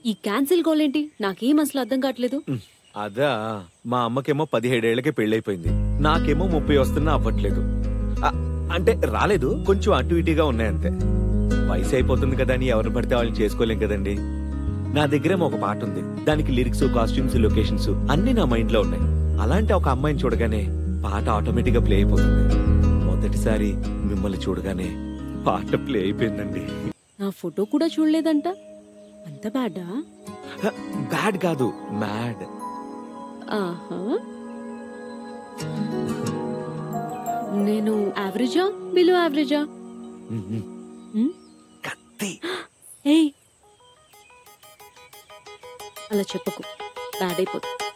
ఈ cancel goal ఏంటి నాకేం అసలు అర్థం కావట్లేదు ఉమ్, అదా మా అమ్మకేమో పదిహేడేళ్లకే పెళ్ళైపోయింది నాకేమో ముప్పై వస్తున్నా అవ్వట్లేదు ఆ, అంటే రాలేదు కొంచెం అటు ఇటుగా ఉన్నాయంతే వయసు అయిపోతుంది కదా అని ఎవరిని పడితే వాళ్ళని చేసుకోలేం కదండి నా దగ్గరేమో ఒక పాట ఉంది దానికి లిరిక్స్ కాస్ట్యూమ్స్ లొకేషన్స్ అన్ని నా మైండ్ లో ఉన్నాయి అలాంటి ఒక అమ్మాయిని చూడగానే పాట ఆటోమేటిక్ గా ప్లే అయిపోతుంది మొదటిసారి మిమ్మల్ని చూడగానే పాట ప్లే అయిపోయిందండి నా ఫోటో కూడా చూడలేదంట అంత బ్యాడా బ్యాడ్ కాదు మ్యాడ్ ఆహా నేను యావరేజా బిలో యావరేజా ఉమ్? కత్తి ఏయ్ అలా చెప్పకు బ్యాడ్ అయిపోతుంది